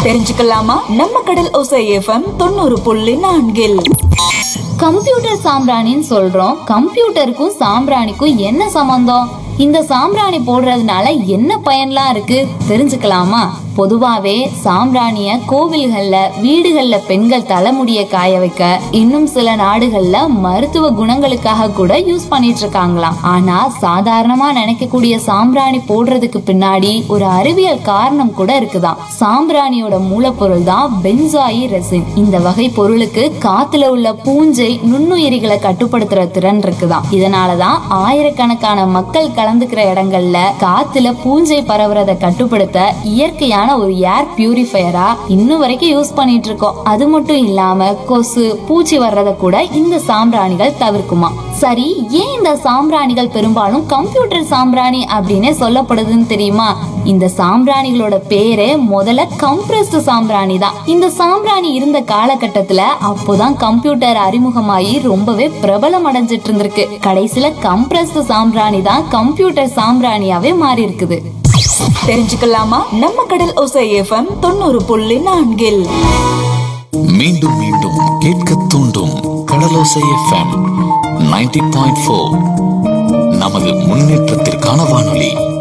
தெரிஞ்சுக்கலாமா நம்ம கடல் ஒசை எஃப்எம் தொண்ணூறு புள்ளி நான்கில் கம்ப்யூட்டர் சாம்பிராணின்னு சொல்றோம் கம்ப்யூட்டருக்கும் சாம்பிராணிக்கும் என்ன சம்பந்தம் இந்த சாம்பிராணி போடுறதுனால என்ன பயன்லாம் இருக்கு தெரிஞ்சுக்கலாமா பொதுவாவே சாம்பிராணிய கோவில்கள்ல வீடுகள்ல பெண்கள் தலைமுடிய காய வைக்க இன்னும் சில நாடுகள்ல மருத்துவ குணங்களுக்காக கூட யூஸ் பண்ணிட்டு இருக்காங்களாம் ஆனா சாதாரணமா நினைக்கக்கூடிய சாம்பிராணி போடுறதுக்கு பின்னாடி ஒரு அறிவியல் காரணம் கூட இருக்குதாம் சாம்பிராணியோட மூலப்பொருள் தான் பென்சாயி ரெசின் இந்த வகை பொருளுக்கு காத்துல உள்ள பூஞ்சை நுண்ணுயிரிகளை கட்டுப்படுத்துற திறன் இருக்குதாம் இதனாலதான் ஆயிரக்கணக்கான மக்கள் கலந்துக்கிற இடங்கள்ல காத்துல பூஞ்சை பரவுறதை கட்டுப்படுத்த இயற்கையான ஒரு ஏர் பியூரிஃபையரா இன்னும் வரைக்கும் யூஸ் பண்ணிட்டு இருக்கோம் அது மட்டும் இல்லாம கொசு பூச்சி வர்றத கூட இந்த சாம்பிராணிகள் தவிர்க்குமா சரி ஏன் இந்த சாம்பிராணிகள் பெரும்பாலும் கம்ப்யூட்டர் சாம்பிராணி அப்படின்னே சொல்லப்படுதுன்னு தெரியுமா இந்த சாம்பிராணிகளோட பேரே முதல்ல கம்ப்ரஸ்டு சாம்பிராணி தான் இந்த சாம்பிராணி இருந்த காலகட்டத்துல அப்போதான் கம்ப்யூட்டர் அறிமுகமாகி ரொம்பவே பிரபலம் அடைஞ்சிட்டு இருந்திருக்கு கடைசியில கம்ப்ரஸ்டு சாம்பிராணி தான் கம்ப்யூட்டர் சாம்பிராணியாவே மாறி இருக்குது தெரிஞ்சுக்கலாமா நம்ம கடல் ஒசை எஃப்எம் தொண்ணூறு புள்ளி நான்கில் மீண்டும் மீண்டும் கேட்க தூண்டும் Kadalosai FM ninety point four நமது முன்னேற்றத்திற்கான வானொலி